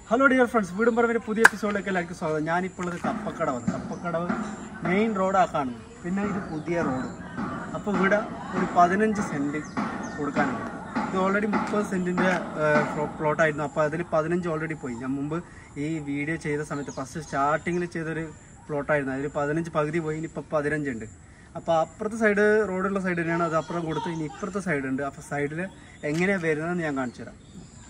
hello dear friends വീടും പറമ്പിന്റെ പുതിയ എപ്പിസോഡിലേക്ക് എല്ലാവർക്കും സ്വാഗതം ഞാനിപ്പോൾ ഉള്ളത് കപ്പക്കടവ് കപ്പക്കടവ് മെയിൻ റോഡാ കാണുന്നത് പിന്നെ ഇത് പുതിയ റോഡ് അപ്പോൾ ഇവിടെ ഒരു പതിനഞ്ച് സെൻറ്റ് കൊടുക്കാനുണ്ട് ഇത് ഓൾറെഡി മുപ്പത് സെൻറ്റിൻ്റെ പ്ലോട്ടായിരുന്നു അപ്പോൾ അതിൽ പതിനഞ്ച് ഓൾറെഡി പോയി ഞാൻ മുമ്പ് ഈ വീഡിയോ ചെയ്ത സമയത്ത് ഫസ്റ്റ് സ്റ്റാർട്ടിങ്ങിൽ ചെയ്തൊരു പ്ലോട്ടായിരുന്നു അതിൽ പതിനഞ്ച് പകുതി പോയി ഇനി ഇപ്പോൾ പതിനഞ്ചുണ്ട് അപ്പോൾ അപ്പുറത്തെ സൈഡ് റോഡുള്ള സൈഡ് തന്നെയാണ് അത് അപ്പുറം കൊടുത്ത് ഇനി ഇപ്പുറത്തെ സൈഡ് ഉണ്ട് അപ്പോൾ സൈഡിൽ എങ്ങനെയാണ് വരുന്നതെന്ന് ഞാൻ കാണിച്ചു തരാം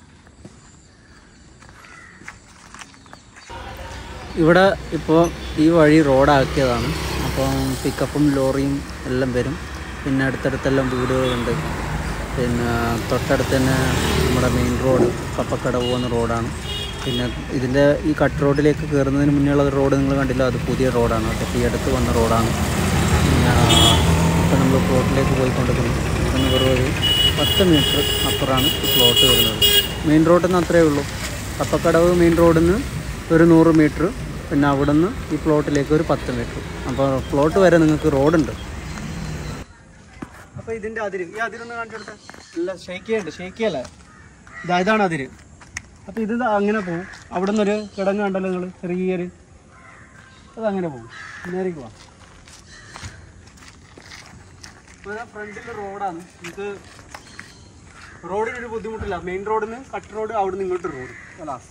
ഇവിടെ ഇപ്പോൾ ഈ വഴി റോഡാക്കിയതാണ് അപ്പം പിക്കപ്പും ലോറിയും എല്ലാം വരും പിന്നെ അടുത്തടുത്തെല്ലാം വീടുകളുണ്ട് പിന്നെ തൊട്ടടുത്ത് തന്നെ നമ്മുടെ മെയിൻ റോഡ് കപ്പക്കട പോകുന്ന റോഡാണ് പിന്നെ ഇതിൻ്റെ ഈ കട്ട് റോഡിലേക്ക് കയറുന്നതിന് മുന്നേയുള്ള ഒരു റോഡ് നിങ്ങൾ കണ്ടില്ല അത് പുതിയ റോഡാണ് അപ്പോൾ ഈ അടുത്ത് വന്ന റോഡാണ് പിന്നെ ഇപ്പം നമ്മൾ പ്ലോട്ടിലേക്ക് പോയിക്കൊണ്ടിരിക്കുന്നു ഇവിടുന്ന് വെറും ഒരു പത്ത് മീറ്റർ അപ്പുറമാണ് ഈ പ്ലോട്ട് വരുന്നത് മെയിൻ റോഡിൽ നിന്ന് അത്രയേ ഉള്ളൂ കപ്പക്കടവ് മെയിൻ റോഡിൽ നിന്ന് ഒരു നൂറ് മീറ്റർ പിന്നെ അവിടെ നിന്ന് ഈ പ്ലോട്ടിലേക്ക് ഒരു പത്ത് മീറ്റർ അപ്പോൾ പ്ലോട്ട് വരെ നിങ്ങൾക്ക് റോഡുണ്ട് അപ്പൊ ഇതിന്റെ അതിര് ഈ അതിരൊന്ന് കാണിച്ചു കൊടുത്തേ ഇല്ല ഷേക്കിയുണ്ട് ഷേക്കിയല്ലേ ഇതാ ഇതാണ് അതിര് അപ്പൊ ഇത് ദാ അങ്ങനെ പോകും അവിടെ നിന്നൊരു കിടങ്ങ് കണ്ടല്ലോ നിങ്ങൾ ചെറിയൊരു അത് അങ്ങനെ പോകും നേരേക്ക് പോവാം ഫ്രണ്ടിലെ റോഡാണ് ഇത് റോഡിനൊരു ബുദ്ധിമുട്ടില്ല മെയിൻ റോഡിൽ നിന്ന് കട്ട് റോഡ് അവിടെ നിന്ന് ഇങ്ങോട്ട് റോഡ് ലാസ്റ്റ്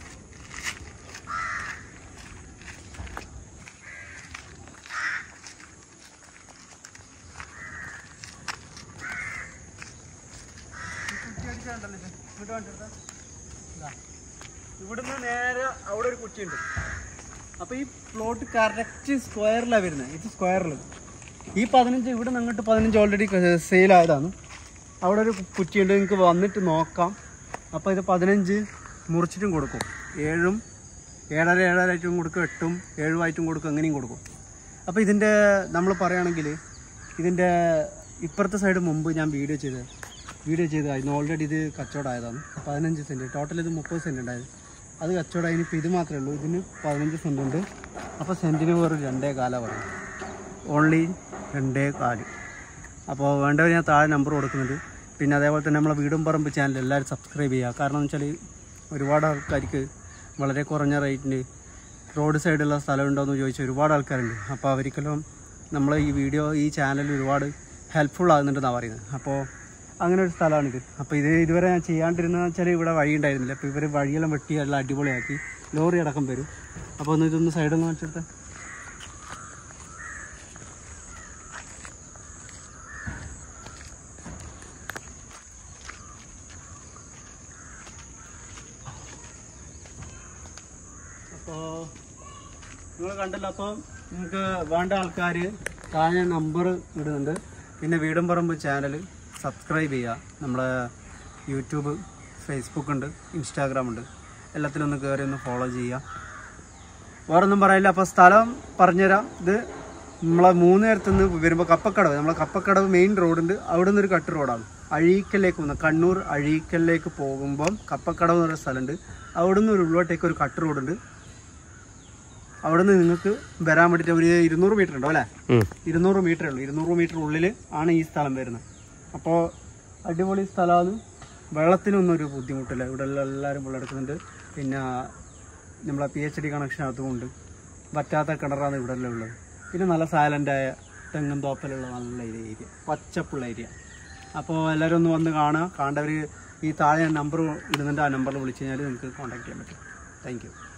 ഇവിടുന്ന് നേരെ അവിടെ ഒരു കുറ്റിയുണ്ട് അപ്പൊ ഈ പ്ലോട്ട് കറക്റ്റ് സ്ക്വയറിലാണ് വരുന്നത് ഇത് സ്ക്വയറിൽ ഈ പതിനഞ്ച് ഇവിടെ നിന്ന് അങ്ങോട്ട് പതിനഞ്ച് ഓൾറെഡി സെയിലായതാണ് അവിടെ ഒരു കുറ്റിയുണ്ട് നിങ്ങൾക്ക് വന്നിട്ട് നോക്കാം അപ്പോൾ ഇത് പതിനഞ്ച് മുറിച്ചിട്ടും കൊടുക്കും ഏഴും ഏഴര ഏഴരായിട്ടും കൊടുക്കും എട്ടും ഏഴുമായിട്ടും കൊടുക്കും അങ്ങനെയും കൊടുക്കും അപ്പോൾ ഇതിൻ്റെ നമ്മൾ പറയുകയാണെങ്കിൽ ഇതിൻ്റെ ഇപ്പുറത്തെ സൈഡ് മുമ്പ് ഞാൻ വീഡിയോ ചെയ്ത് വീഡിയോ ചെയ്തതായിരുന്നു ഓൾറെഡി ഇത് കച്ചവടമായതാണ് പതിനഞ്ച് സെൻറ്റ് ടോട്ടൽ ഇത് മുപ്പത് സെൻറ്റ് ഉണ്ടായത് അത് കച്ചവടമായി ഇനിയിപ്പോൾ ഇത് മാത്രമേ ഉള്ളൂ ഇതിന് പതിനഞ്ച് സെൻറ്റ് ഉണ്ട് അപ്പോൾ സെൻറ്റിന് വെറും രണ്ടേ കാല പറയും ഓൺലി രണ്ടേ കാല് അപ്പോൾ വേണ്ടവർ ഞാൻ താഴെ നമ്പർ കൊടുക്കുന്നുണ്ട് പിന്നെ അതേപോലെ തന്നെ നമ്മളെ വീടും പറമ്പ് ചാനൽ എല്ലാവരും സബ്സ്ക്രൈബ് ചെയ്യുക കാരണം എന്ന് വെച്ചാൽ ഒരുപാട് ആൾക്കാർക്ക് വളരെ കുറഞ്ഞ റേറ്റിന് റോഡ് സൈഡുള്ള സ്ഥലമുണ്ടോ എന്ന് ചോദിച്ച ഒരുപാട് ആൾക്കാരുണ്ട് അപ്പോൾ അവർക്കെല്ലാം നമ്മൾ ഈ വീഡിയോ ഈ ചാനൽ ഒരുപാട് ഹെൽപ്ഫുൾ ആകുന്നുണ്ടെന്നാണ് പറയുന്നത് അപ്പോൾ അങ്ങനെ ഒരു സ്ഥലമാണിത് അപ്പോൾ ഇത് ഇതുവരെ ഞാൻ ചെയ്യാണ്ടിരുന്നതെന്ന് വെച്ചാൽ ഇവിടെ വഴി ഉണ്ടായിരുന്നില്ല അപ്പോൾ ഇവർ വഴിയെല്ലാം വെട്ടി എല്ലാം അടിപൊളിയാക്കി ലോറി അടക്കം വരും അപ്പോൾ ഒന്ന് ഇതൊന്ന് സൈഡൊന്ന് കാണിച്ചെടുത്തേ അപ്പോൾ നിങ്ങൾ കണ്ടല്ലോ അപ്പോൾ നിങ്ങൾക്ക് വേണ്ട ആൾക്കാർ താഴെ നമ്പർ ഇടുന്നുണ്ട് പിന്നെ വീടും പറമ്പ് ചാനൽ സബ്സ്ക്രൈബ് ചെയ്യുക നമ്മളെ യൂട്യൂബ് ഫേസ്ബുക്ക് ഉണ്ട് ഇൻസ്റ്റാഗ്രാം ഉണ്ട് എല്ലാത്തിലും ഒന്ന് കയറി ഒന്ന് ഫോളോ ചെയ്യുക വേറൊന്നും പറയില്ല അപ്പോൾ സ്ഥലം പറഞ്ഞുതരാം ഇത് നമ്മളെ മൂന്ന് നേരത്തു നിന്ന് വരുമ്പോൾ കപ്പക്കടവ് നമ്മളെ കപ്പക്കടവ് മെയിൻ റോഡുണ്ട് അവിടെ നിന്നൊരു കട്ട് റോഡാണ് അഴീക്കലിലേക്ക് പോകുന്ന കണ്ണൂർ അഴീക്കലിലേക്ക് പോകുമ്പം കപ്പക്കടവ് എന്ന് പറഞ്ഞ സ്ഥലമുണ്ട് അവിടെ നിന്ന് ഒരു ഉള്ളോട്ടേക്ക് ഒരു കട്ട് റോഡുണ്ട് അവിടെ നിന്ന് നിങ്ങൾക്ക് വരാൻ വേണ്ടിയിട്ട് ഒരു ഇരുന്നൂറ് മീറ്റർ ഉണ്ടോ അല്ലേ ഇരുന്നൂറ് മീറ്ററേ ഉള്ളൂ ഇരുന്നൂറ് മീറ്റർ ഉള്ളിൽ ആണ് ഈ സ്ഥലം വരുന്നത് അപ്പോൾ അടിപൊളി സ്ഥലമാണ് വെള്ളത്തിനൊന്നും ഒരു ബുദ്ധിമുട്ടില്ല ഇവിടെ എല്ലാം എല്ലാവരും വെള്ളം എടുക്കുന്നുണ്ട് പിന്നെ നമ്മളെ പി എച്ച് ഡി കണക്ഷൻ അതുകൊണ്ട് പറ്റാത്ത കിണറാണ് ഇവിടെ എല്ലാം ഉള്ളത് പിന്നെ നല്ല സൈലൻ്റായ തെങ്ങും തോപ്പലുള്ള നല്ല ഏരിയ പച്ചപ്പുള്ള ഏരിയ അപ്പോൾ എല്ലാവരും ഒന്ന് വന്ന് കാണുക കാണേണ്ടവർ ഈ താഴെ നമ്പർ ഇടുന്നുണ്ട് ആ നമ്പറിൽ വിളിച്ചു കഴിഞ്ഞാൽ നിങ്ങൾക്ക് കോൺടാക്ട് ചെയ്യാൻ പറ്റും താങ്ക് യു